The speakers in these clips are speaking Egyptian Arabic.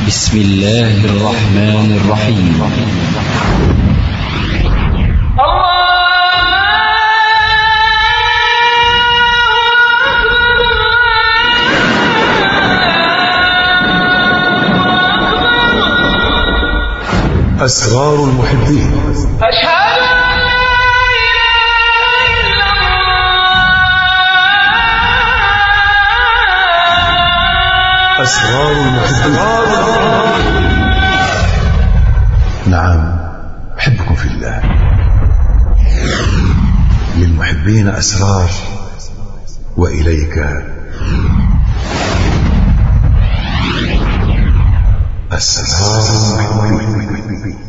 بسم الله الرحمن الرحيم أسرار المحبين أشهد أن لا إله إلا الله أسرار المحبين نعم أحبكم في الله للمحبين أسرار وإليك أسرار المحبين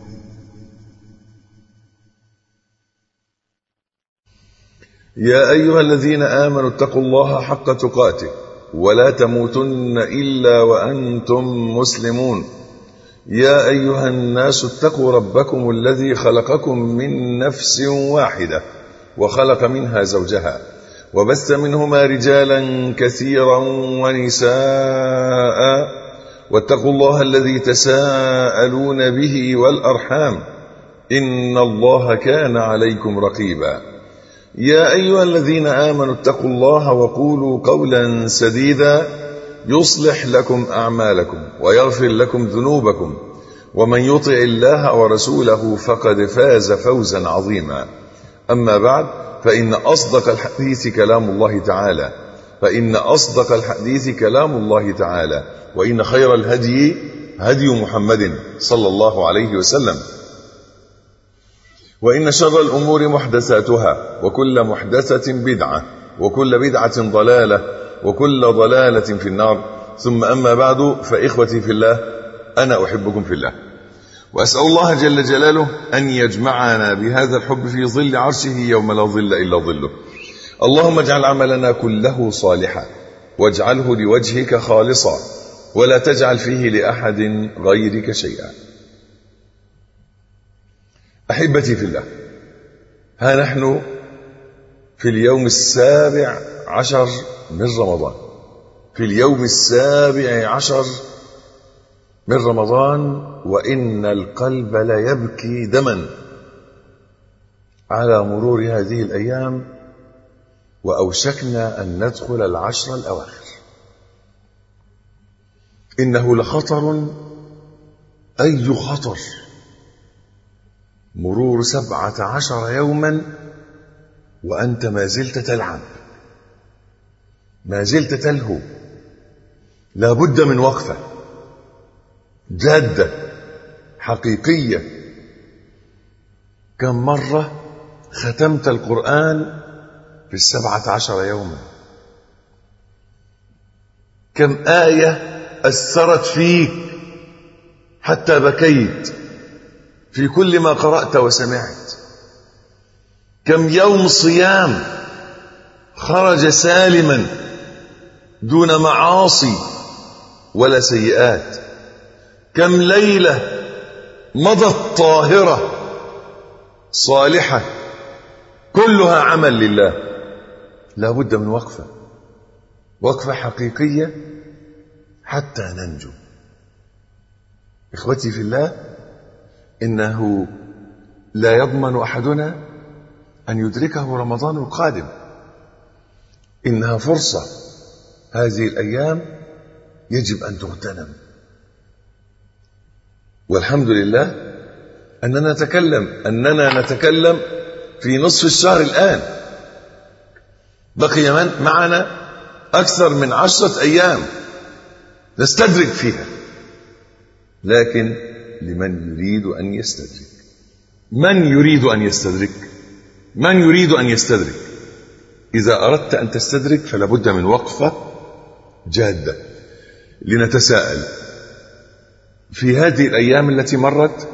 يا أيها الذين آمنوا اتقوا الله حق تقاته ولا تموتن إلا وأنتم مسلمون يا أيها الناس اتقوا ربكم الذي خلقكم من نفس واحدة وخلق منها زوجها وبث منهما رجالا كثيرا ونساء واتقوا الله الذي تساءلون به والأرحام إن الله كان عليكم رقيبا يا أيها الذين آمنوا اتقوا الله وقولوا قولا سديدا يصلح لكم أعمالكم ويغفر لكم ذنوبكم ومن يطع الله ورسوله فقد فاز فوزا عظيما أما بعد فإن أصدق الحديث كلام الله تعالى فإن أصدق الحديث كلام الله تعالى وإن خير الهدي هدي محمد صلى الله عليه وسلم وإن شر الأمور محدثاتها وكل محدثة بدعة وكل بدعة ضلالة وكل ضلالة في النار ثم أما بعد فإخوتي في الله أنا أحبكم في الله وأسأل الله جل جلاله أن يجمعنا بهذا الحب في ظل عرشه يوم لا ظل إلا ظله اللهم اجعل عملنا كله صالحا واجعله لوجهك خالصا ولا تجعل فيه لأحد غيرك شيئا أحبتي في الله ها نحن في اليوم السابع عشر من رمضان في اليوم السابع عشر من رمضان وإن القلب ليبكي دما على مرور هذه الأيام وأوشكنا أن ندخل العشر الأواخر إنه لخطر أي خطر مرور سبعة عشر يوما وأنت ما زلت تلعب ما زلت تلهو لا بد من وقفة جادة حقيقية كم مرة ختمت القرآن في السبعة عشر يوما كم آية أثرت فيك حتى بكيت في كل ما قرأت وسمعت كم يوم صيام خرج سالما دون معاصي ولا سيئات كم ليلة مضت طاهرة صالحة كلها عمل لله لا بد من وقفة وقفة حقيقية حتى ننجو إخوتي في الله إنه لا يضمن أحدنا أن يدركه رمضان القادم إنها فرصة هذه الأيام يجب أن تغتنم والحمد لله أننا نتكلم أننا نتكلم في نصف الشهر الآن بقي من معنا أكثر من عشرة أيام نستدرك فيها لكن لمن يريد أن يستدرك من يريد أن يستدرك من يريد أن يستدرك إذا أردت أن تستدرك فلا بد من وقفة جادة لنتساءل في هذه الأيام التي مرت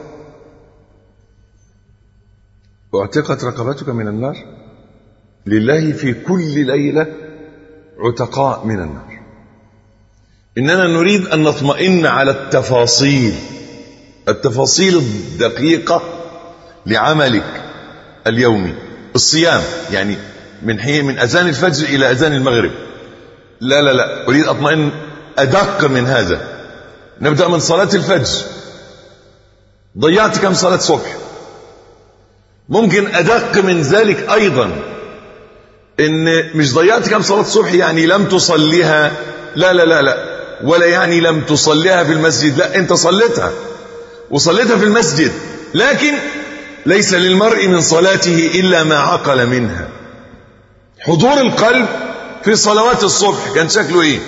اعتقت رقبتك من النار لله في كل ليلة عتقاء من النار إننا نريد أن نطمئن على التفاصيل التفاصيل الدقيقة لعملك اليومي الصيام يعني من حين من أذان الفجر إلى أذان المغرب لا لا لا أريد أطمئن أدق من هذا نبدأ من صلاة الفجر ضيعت كم صلاة صبح ممكن أدق من ذلك أيضا إن مش ضيعت كم صلاة صبح يعني لم تصليها لا لا لا لا ولا يعني لم تصليها في المسجد لا أنت صليتها وصليتها في المسجد لكن ليس للمرء من صلاته إلا ما عقل منها حضور القلب في صلوات الصبح كان شكله ايه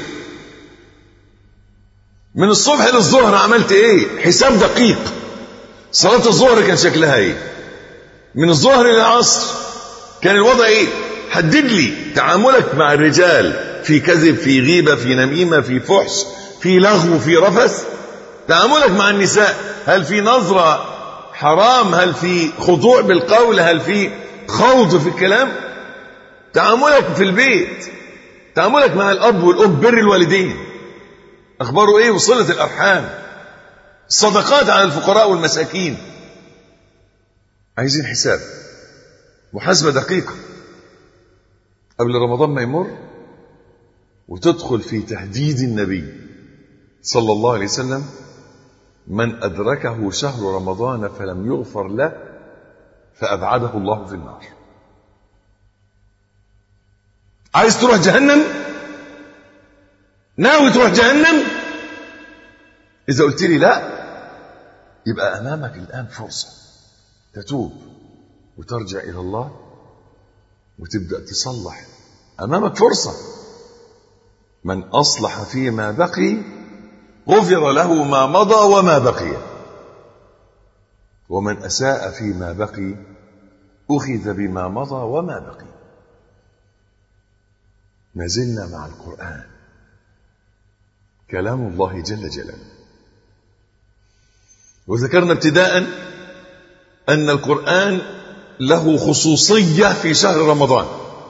من الصبح للظهر عملت ايه حساب دقيق صلاة الظهر كان شكلها ايه من الظهر للعصر كان الوضع ايه حدد لي تعاملك مع الرجال في كذب في غيبة في نميمة في فحش في لغو في رفث تعاملك مع النساء هل في نظرة حرام هل في خضوع بالقول هل في خوض في الكلام تعاملك في البيت تعاملك مع الأب والأم بر الوالدين أخباره إيه وصلة الأرحام الصدقات على الفقراء والمساكين عايزين حساب محاسبة دقيقة قبل رمضان ما يمر وتدخل في تهديد النبي صلى الله عليه وسلم من أدركه شهر رمضان فلم يغفر له فأبعده الله في النار عايز تروح جهنم ناوي تروح جهنم إذا قلت لي لا يبقى أمامك الآن فرصة تتوب وترجع إلى الله وتبدأ تصلح أمامك فرصة من أصلح فيما بقي غفر له ما مضى وما بقي ومن أساء فيما بقي أخذ بما مضى وما بقي ما زلنا مع القرآن كلام الله جل جلاله وذكرنا ابتداء أن القرآن له خصوصية في شهر رمضان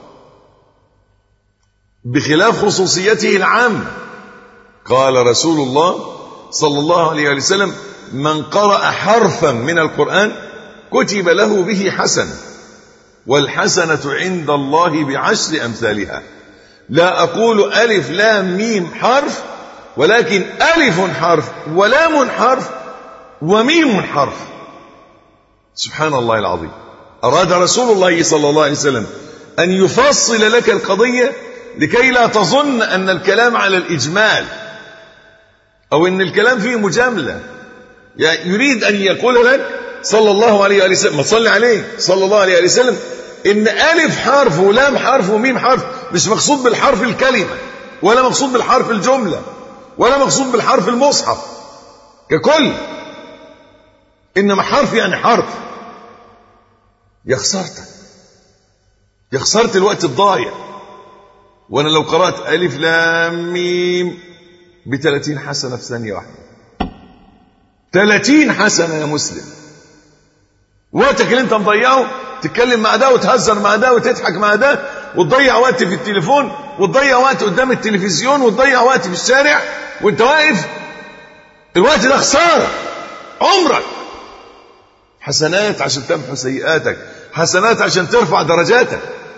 بخلاف خصوصيته العامة قال رسول الله صلى الله عليه وسلم من قرأ حرفا من القرآن كتب له به حسنة والحسنة عند الله بعشر أمثالها لا أقول ألف لام ميم حرف ولكن ألف حرف ولام حرف وميم حرف سبحان الله العظيم أراد رسول الله صلى الله عليه وسلم أن يفصل لك القضية لكي لا تظن أن الكلام على الإجمال أو أن الكلام فيه مجاملة يعني يريد أن يقول لك صلى الله عليه وسلم ما تصلي عليه صلى الله عليه وسلم إن ألف حرف ولام حرف وميم حرف مش مقصود بالحرف الكلمة ولا مقصود بالحرف الجملة ولا مقصود بالحرف المصحف ككل إنما حرف يعني حرف يا خسارتك يا خسارة الوقت الضايع وانا لو قرأت ألف لام ميم بثلاثين حسنة في ثانية واحدة ثلاثين حسنة يا مسلم وقتك اللي انت مضيعه تتكلم مع ده وتهزر مع ده وتضحك مع ده وتضيع وقت في التليفون وتضيع وقت قدام التلفزيون وتضيع وقت في الشارع وانت واقف الوقت ده خسارة عمرك حسنات عشان تمحو سيئاتك حسنات عشان ترفع درجاتك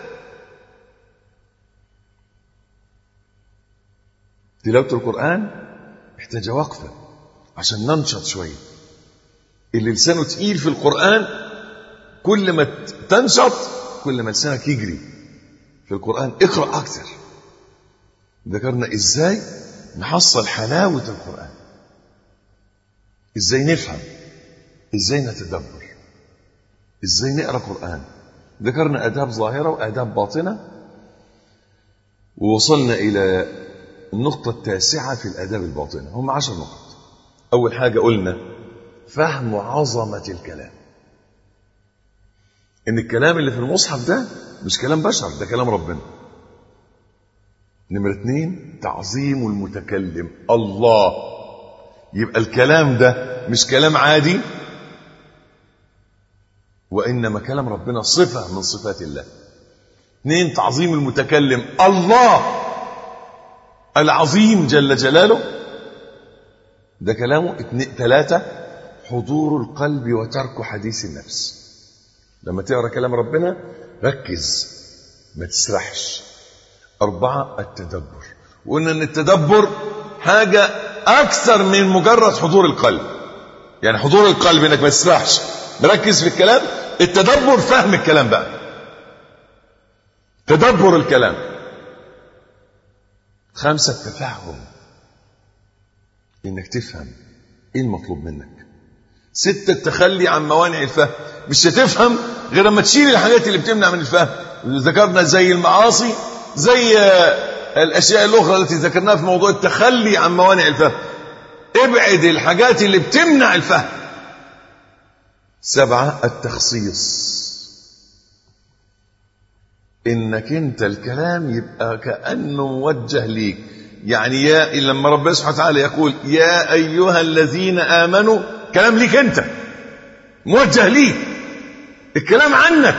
تلاوة القرآن محتاجة وقفة عشان ننشط شوية اللي لسانه تقيل في القرآن كل ما تنشط كل ما لسانك يجري في القرآن اقرأ أكثر ذكرنا إزاي نحصل حلاوة القرآن إزاي نفهم إزاي نتدبر إزاي نقرأ قرآن ذكرنا آداب ظاهرة وآداب باطنة ووصلنا إلى النقطة التاسعة في الآداب الباطنة هم عشر نقط أول حاجة قلنا فهم عظمة الكلام إن الكلام اللي في المصحف ده مش كلام بشر ده كلام ربنا نمرة اتنين تعظيم المتكلم الله يبقى الكلام ده مش كلام عادي وإنما كلام ربنا صفة من صفات الله اثنين تعظيم المتكلم الله العظيم جل جلاله ده كلامه اثنين ثلاثة حضور القلب وترك حديث النفس لما تقرا كلام ربنا ركز ما تسرحش أربعة التدبر وقلنا أن التدبر حاجة اكثر من مجرد حضور القلب يعني حضور القلب انك ما تسرحش مركز في الكلام التدبر فهم الكلام بقى تدبر الكلام خمسة التفهم انك تفهم ايه المطلوب منك ستة التخلي عن موانع الفهم مش هتفهم غير لما تشيل الحاجات اللي بتمنع من الفهم ذكرنا زي المعاصي زي الاشياء الاخرى التي ذكرناها في موضوع التخلي عن موانع الفهم ابعد الحاجات اللي بتمنع الفهم سبعة التخصيص انك انت الكلام يبقى كانه موجه ليك يعني يا لما ربنا سبحانه وتعالى يقول يا ايها الذين امنوا كلام ليك انت موجه ليك الكلام عنك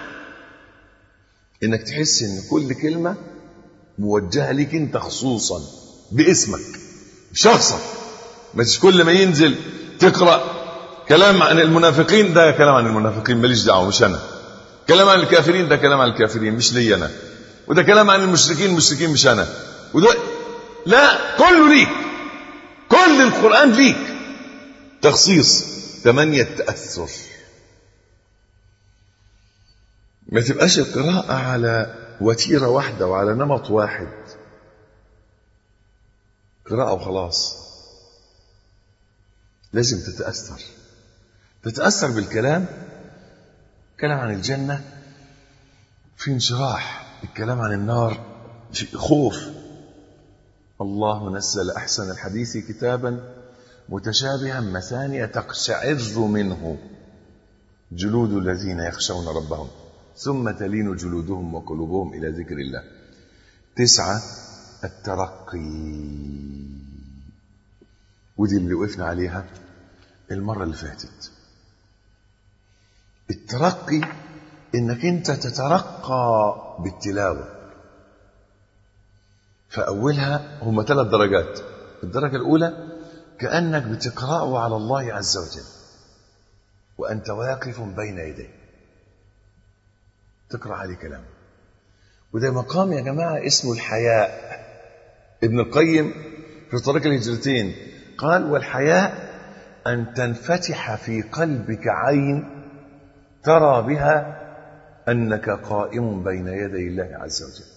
انك تحس ان كل كلمه موجهه ليك انت خصوصا باسمك شخصك مش كل ما ينزل تقرا كلام عن المنافقين ده كلام عن المنافقين ماليش دعوه مش انا كلام عن الكافرين ده كلام عن الكافرين مش لي انا وده كلام عن المشركين المشركين مش انا وده لا كله ليك كل القران ليك تخصيص ثمانية تأثر ما تبقاش القراءة على وتيرة واحدة وعلى نمط واحد قراءة وخلاص لازم تتأثر تتأثر بالكلام كلام عن الجنة في انشراح الكلام عن النار في خوف الله نزل أحسن الحديث كتابا متشابها مثانية تقشعر منه جلود الذين يخشون ربهم ثم تلين جلودهم وقلوبهم إلى ذكر الله تسعة الترقي ودي اللي وقفنا عليها المرة اللي فاتت الترقي انك انت تترقى بالتلاوة فأولها هم ثلاث درجات الدرجة الأولى كأنك بتقرأه على الله عز وجل وأنت واقف بين يديه تقرأ عليه كلام وده مقام يا جماعة اسمه الحياء ابن القيم في طريق الهجرتين قال والحياء أن تنفتح في قلبك عين ترى بها أنك قائم بين يدي الله عز وجل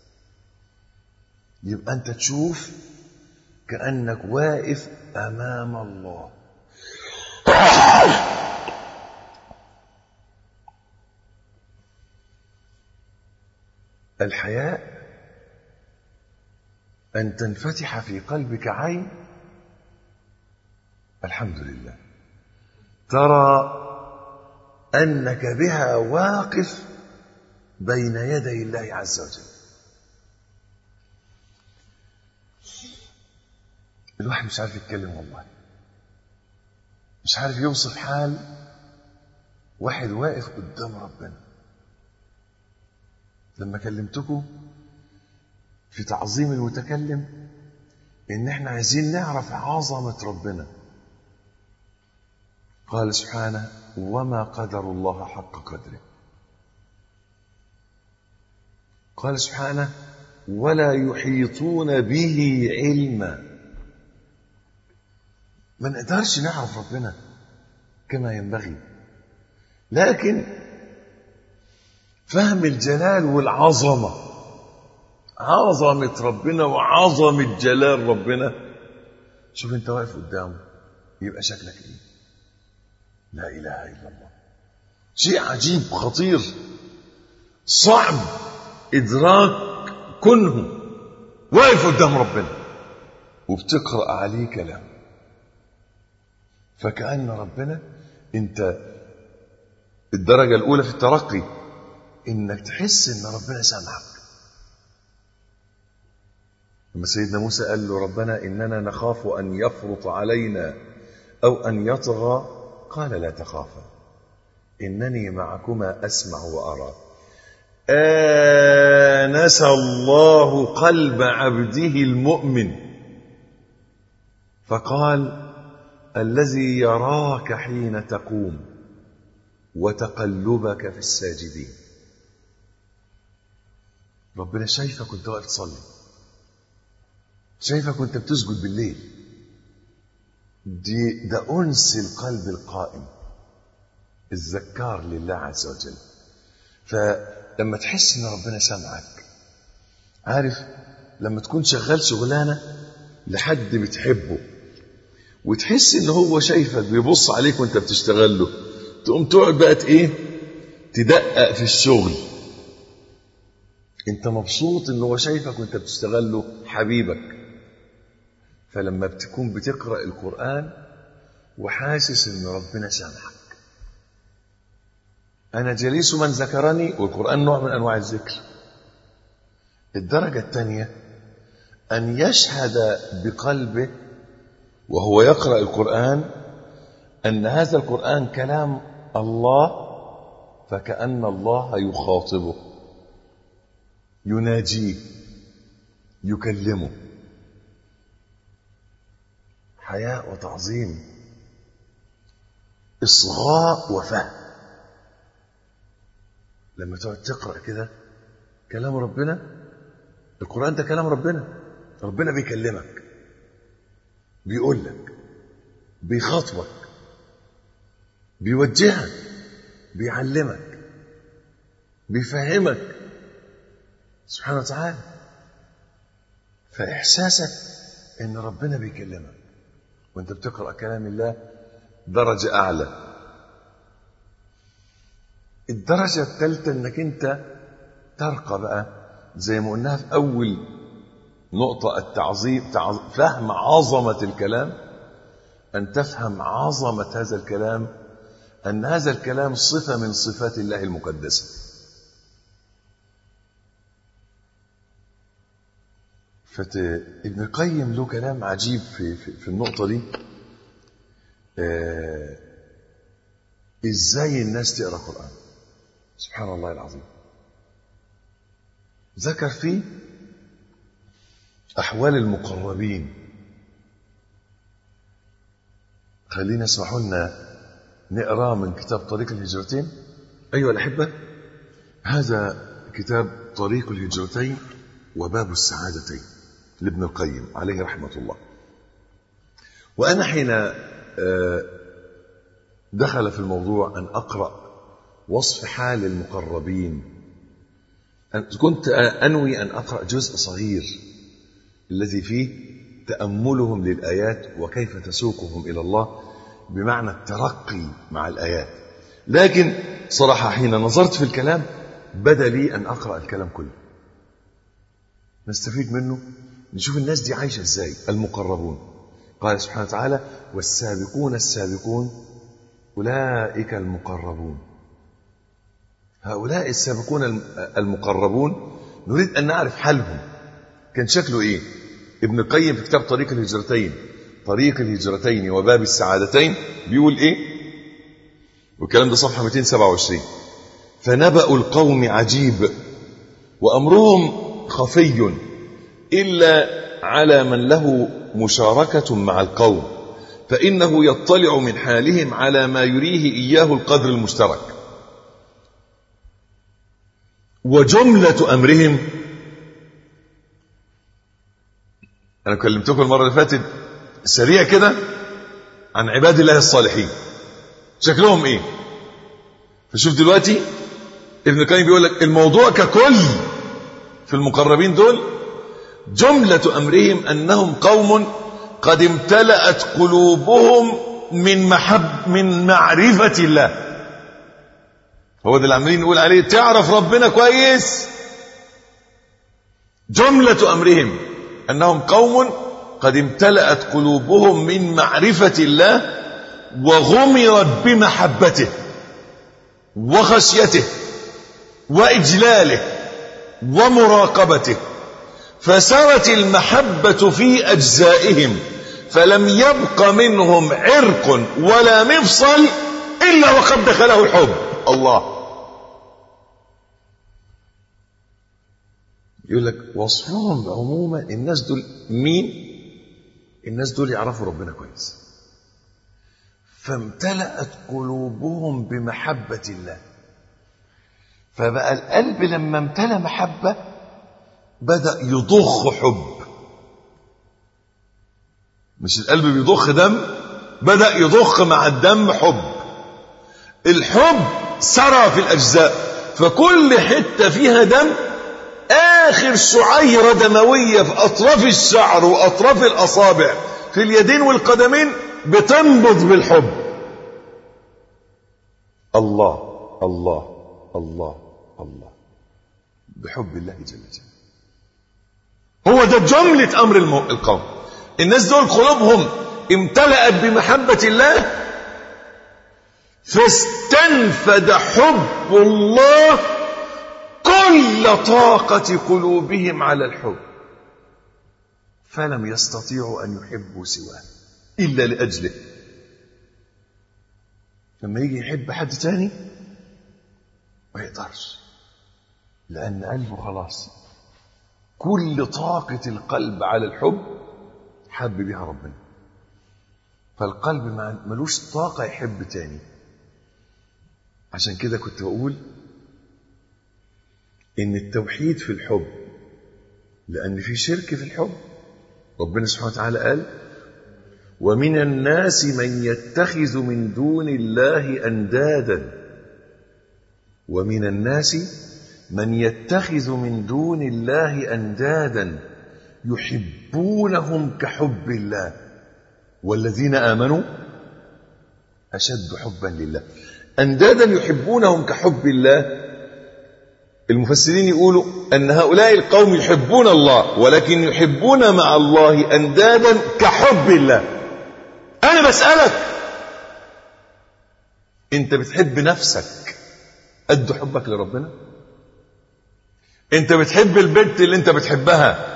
يبقى أنت تشوف كأنك واقف أمام الله الحياء أن تنفتح في قلبك عين الحمد لله ترى أنك بها واقف بين يدي الله عز وجل الواحد مش عارف يتكلم والله مش عارف يوصف حال واحد واقف قدام ربنا لما كلمتكم في تعظيم المتكلم ان احنا عايزين نعرف عظمة ربنا قال سبحانه وما قدر الله حق قدره قال سبحانه ولا يحيطون به علما ما نقدرش نعرف ربنا كما ينبغي لكن فهم الجلال والعظمة عظمة ربنا وعظمة جلال ربنا شوف انت واقف قدامه يبقى شكلك ايه لا اله الا الله شيء عجيب خطير صعب ادراك كنه واقف قدام ربنا وبتقرا عليه كلام فكأن ربنا انت الدرجة الأولى في الترقي انك تحس ان ربنا سامعك لما سيدنا موسى قال له ربنا اننا نخاف ان يفرط علينا او ان يطغى قال لا تخافا انني معكما اسمع وارى آنس الله قلب عبده المؤمن فقال الذي يراك حين تقوم وتقلبك في الساجدين ربنا شايفك وانت واقف تصلي شايفك وانت بتسجد بالليل دي ده أنس القلب القائم الذكار لله عز وجل فلما تحس ان ربنا سامعك عارف لما تكون شغال شغلانه لحد بتحبه وتحس ان هو شايفك بيبص عليك وانت بتشتغل له تقوم تقعد بقى ايه تدقق في الشغل انت مبسوط ان هو شايفك وانت بتشتغل له حبيبك فلما بتكون بتقرا القران وحاسس ان ربنا سامعك انا جليس من ذكرني والقران نوع من انواع الذكر الدرجه الثانيه ان يشهد بقلبه وهو يقرا القران ان هذا القران كلام الله فكان الله يخاطبه يناجيه يكلمه حياء وتعظيم اصغاء وفهم لما تقعد تقرا كده كلام ربنا القران ده كلام ربنا ربنا بيكلمك بيقول لك بيخاطبك بيوجهك بيعلمك بيفهمك سبحانه وتعالى فإحساسك إن ربنا بيكلمك وأنت بتقرأ كلام الله درجة أعلى الدرجة الثالثة إنك أنت ترقى بقى زي ما قلناها في أول نقطة التعظيم تعظ... فهم عظمة الكلام أن تفهم عظمة هذا الكلام أن هذا الكلام صفة من صفات الله المقدسة فت... ابن القيم له كلام عجيب في, في, في النقطة دي آه... ازاي الناس تقرا قرآن سبحان الله العظيم ذكر فيه أحوال المقربين خلينا اسمحوا لنا نقرا من كتاب طريق الهجرتين أيها الأحبة هذا كتاب طريق الهجرتين وباب السعادتين لابن القيم عليه رحمة الله وأنا حين دخل في الموضوع أن أقرأ وصف حال المقربين كنت أنوي أن أقرأ جزء صغير الذي فيه تأملهم للآيات وكيف تسوقهم إلى الله بمعنى الترقي مع الآيات لكن صراحة حين نظرت في الكلام بدا لي أن أقرأ الكلام كله نستفيد منه نشوف الناس دي عايشة ازاي المقربون قال سبحانه وتعالى والسابقون السابقون أولئك المقربون هؤلاء السابقون المقربون نريد أن نعرف حالهم كان شكله إيه ابن القيم في كتاب طريق الهجرتين طريق الهجرتين وباب السعادتين بيقول إيه والكلام ده صفحة 227 فنبأ القوم عجيب وأمرهم خفي إلا على من له مشاركة مع القوم فإنه يطلع من حالهم على ما يريه إياه القدر المشترك وجملة أمرهم أنا كلمتكم المرة اللي فاتت سريع كده عن عباد الله الصالحين شكلهم إيه فشوف دلوقتي ابن القيم بيقول لك الموضوع ككل في المقربين دول جملة أمرهم أنهم قوم قد امتلأت قلوبهم من محب من معرفة الله هو ده اللي عاملين نقول عليه تعرف ربنا كويس جملة أمرهم أنهم قوم قد امتلأت قلوبهم من معرفة الله وغمرت بمحبته وخشيته وإجلاله ومراقبته فسرت المحبة في أجزائهم فلم يبق منهم عرق ولا مفصل إلا وقد دخله الحب الله يقول لك وصفهم عموما الناس دول مين الناس دول يعرفوا ربنا كويس فامتلأت قلوبهم بمحبة الله فبقى القلب لما امتلأ محبة بدأ يضخ حب مش القلب بيضخ دم بدأ يضخ مع الدم حب الحب سرى في الأجزاء فكل حتة فيها دم آخر شعيرة دموية في أطراف الشعر وأطراف الأصابع في اليدين والقدمين بتنبض بالحب الله الله الله الله بحب الله جل جلاله هو ده جملة أمر المو... القوم الناس دول قلوبهم امتلأت بمحبة الله فاستنفد حب الله كل طاقة قلوبهم على الحب فلم يستطيعوا أن يحبوا سواه إلا لأجله لما يجي يحب حد تاني ما يقدرش لأن قلبه خلاص كل طاقة القلب على الحب حب بها ربنا فالقلب ما- ملوش طاقة يحب تاني عشان كده كنت بقول إن التوحيد في الحب لأن في شرك في الحب ربنا سبحانه وتعالى قال ومن الناس من يتخذ من دون الله أندادا ومن الناس من يتخذ من دون الله أندادا يحبونهم كحب الله والذين آمنوا أشد حبا لله أندادا يحبونهم كحب الله المفسرين يقولوا أن هؤلاء القوم يحبون الله ولكن يحبون مع الله أندادا كحب الله أنا بسألك أنت بتحب نفسك قد حبك لربنا أنت بتحب البنت اللي أنت بتحبها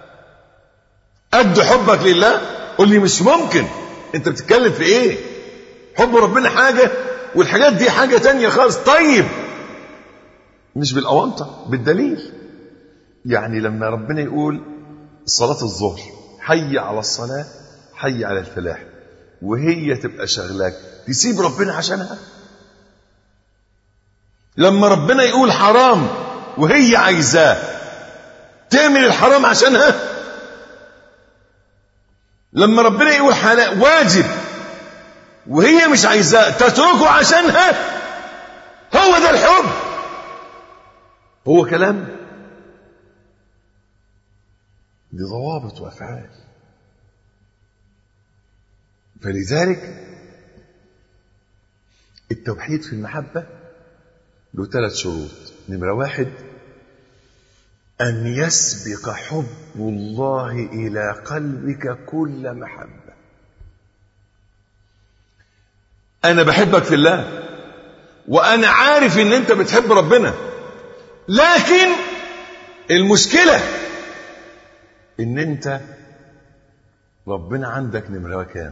قد حبك لله قول لي مش ممكن أنت بتتكلم في إيه حب ربنا حاجة والحاجات دي حاجة تانية خالص طيب مش بالأونطة بالدليل يعني لما ربنا يقول صلاة الظهر حي على الصلاة حي على الفلاح وهي تبقى شغلاك تسيب ربنا عشانها لما ربنا يقول حرام وهي عايزاه تعمل الحرام عشانها لما ربنا يقول حلال واجب وهي مش عايزاه تتركه عشانها هو ده الحب هو كلام دي ضوابط وافعال فلذلك التوحيد في المحبه له ثلاث شروط نمره واحد ان يسبق حب الله الى قلبك كل محبه انا بحبك في الله وانا عارف ان انت بتحب ربنا لكن المشكلة ان انت ربنا عندك نمرة كام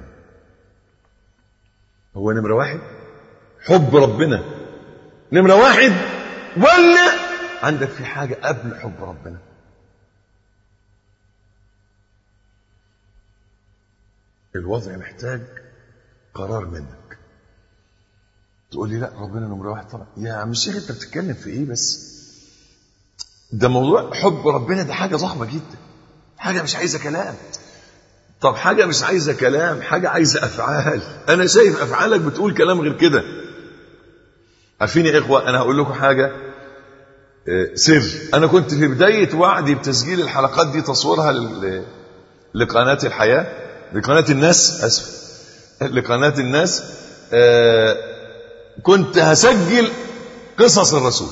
هو نمرة واحد حب ربنا نمرة واحد ولا عندك في حاجة قبل حب ربنا الوضع محتاج قرار منك تقول لي لا ربنا نمرة واحد طبعا يا عم الشيخ انت بتتكلم في ايه بس ده موضوع حب ربنا ده حاجة ضخمة جدا حاجة مش عايزة كلام طب حاجة مش عايزة كلام حاجة عايزة أفعال أنا شايف أفعالك بتقول كلام غير كده عارفين يا إخوة أنا هقول لكم حاجة آه، سر أنا كنت في بداية وعدي بتسجيل الحلقات دي تصويرها لل- لقناة الحياة لقناة الناس أسف لقناة الناس آه، كنت هسجل قصص الرسول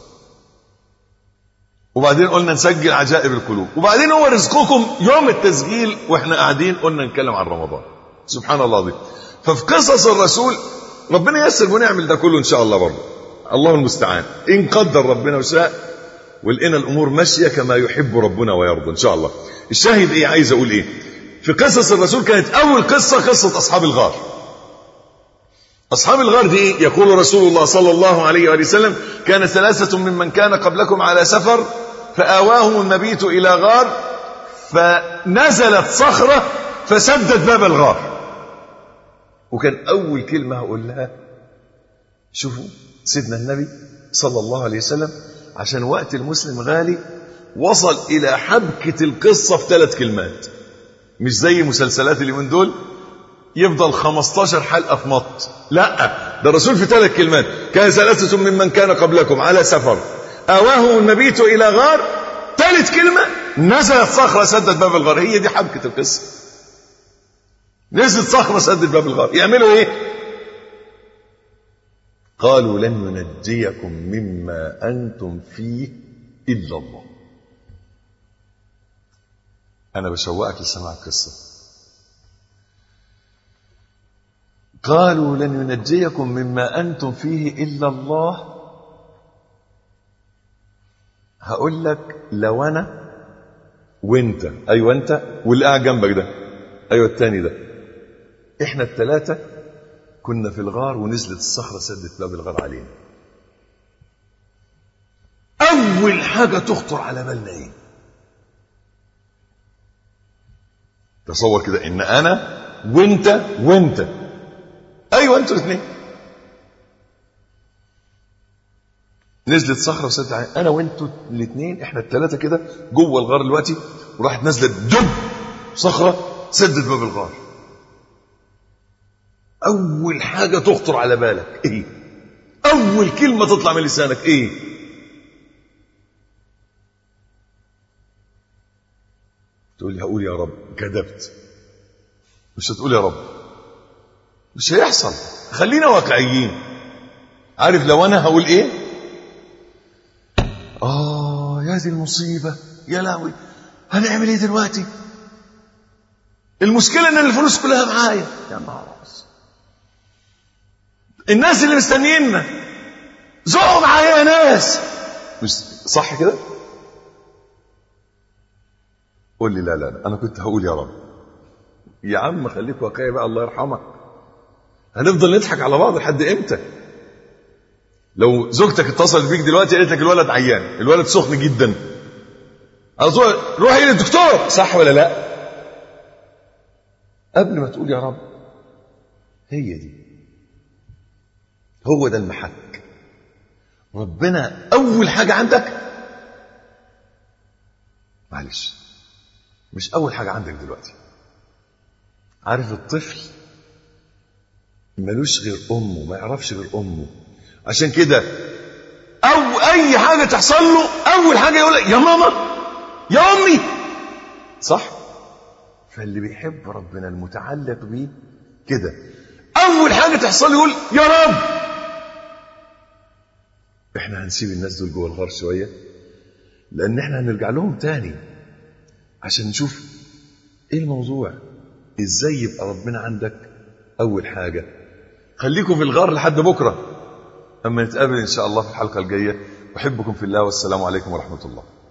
وبعدين قلنا نسجل عجائب القلوب وبعدين هو رزقكم يوم التسجيل واحنا قاعدين قلنا نتكلم عن رمضان سبحان الله العظيم ففي قصص الرسول ربنا ييسر ونعمل ده كله ان شاء الله برضه الله المستعان ان قدر ربنا وشاء ولقينا الامور ماشيه كما يحب ربنا ويرضى ان شاء الله الشاهد ايه عايز اقول ايه في قصص الرسول كانت اول قصه قصه اصحاب الغار أصحاب الغار دي إيه؟ يقول رسول الله صلى الله عليه وآله وسلم كان ثلاثة ممن كان قبلكم على سفر فآواهم المبيت إلى غار فنزلت صخرة فسدت باب الغار وكان أول كلمة هقول لها شوفوا سيدنا النبي صلى الله عليه وسلم عشان وقت المسلم غالي وصل إلى حبكة القصة في ثلاث كلمات مش زي مسلسلات اليومين دول يفضل 15 حلقة في مط لا ده الرسول في ثلاث كلمات كان ثلاثة ممن كان قبلكم على سفر آواهم المبيت إلى غار ثالث كلمة نزلت صخرة سدت باب الغار هي دي حبكة القصة نزلت صخرة سدت باب الغار يعملوا ايه قالوا لن ينجيكم مما أنتم فيه إلا الله أنا بشوقك لسماع القصة قالوا لن ينجيكم مما أنتم فيه إلا الله هقول لك لو أنا وأنت أيوة أنت واللي قاعد جنبك ده أيوة التاني ده إحنا التلاتة كنا في الغار ونزلت الصخرة سدت باب الغار علينا أول حاجة تخطر على بالنا إيه تصور كده إن أنا وأنت وأنت ايوه انتوا الاثنين نزلت صخره وسدت علينا انا وانتوا الاثنين احنا الثلاثه كده جوه الغار دلوقتي وراحت نازله دب صخره سدت باب الغار اول حاجه تخطر على بالك ايه اول كلمه تطلع من لسانك ايه تقول لي هقول يا رب كذبت مش هتقول يا رب مش هيحصل خلينا واقعيين عارف لو انا هقول ايه اه يا دي المصيبه يا لهوي هنعمل ايه دلوقتي المشكله ان الفلوس كلها معايا يا نهار أبيض. الناس اللي مستنيينا زقوا معايا يا ناس مش صح كده قول لي لا لا لا انا كنت هقول يا رب يا عم خليك واقعي بقى الله يرحمك هنفضل نضحك على بعض لحد امتى لو زوجتك اتصلت بيك دلوقتي قالت لك الولد عيان الولد سخن جدا على طول روحي للدكتور صح ولا لا قبل ما تقول يا رب هي دي هو ده المحك ربنا اول حاجه عندك معلش مش اول حاجه عندك دلوقتي عارف الطفل ملوش غير امه ما يعرفش غير امه عشان كده او اي حاجه تحصل له اول حاجه يقول يا ماما يا امي صح فاللي بيحب ربنا المتعلق بيه كده اول حاجه تحصل له يقول يا رب احنا هنسيب الناس دول جوه الغار شويه لان احنا هنرجع لهم تاني عشان نشوف ايه الموضوع ازاي يبقى ربنا عندك اول حاجه خليكم في الغار لحد بكره اما نتقابل ان شاء الله في الحلقه الجايه احبكم في الله والسلام عليكم ورحمه الله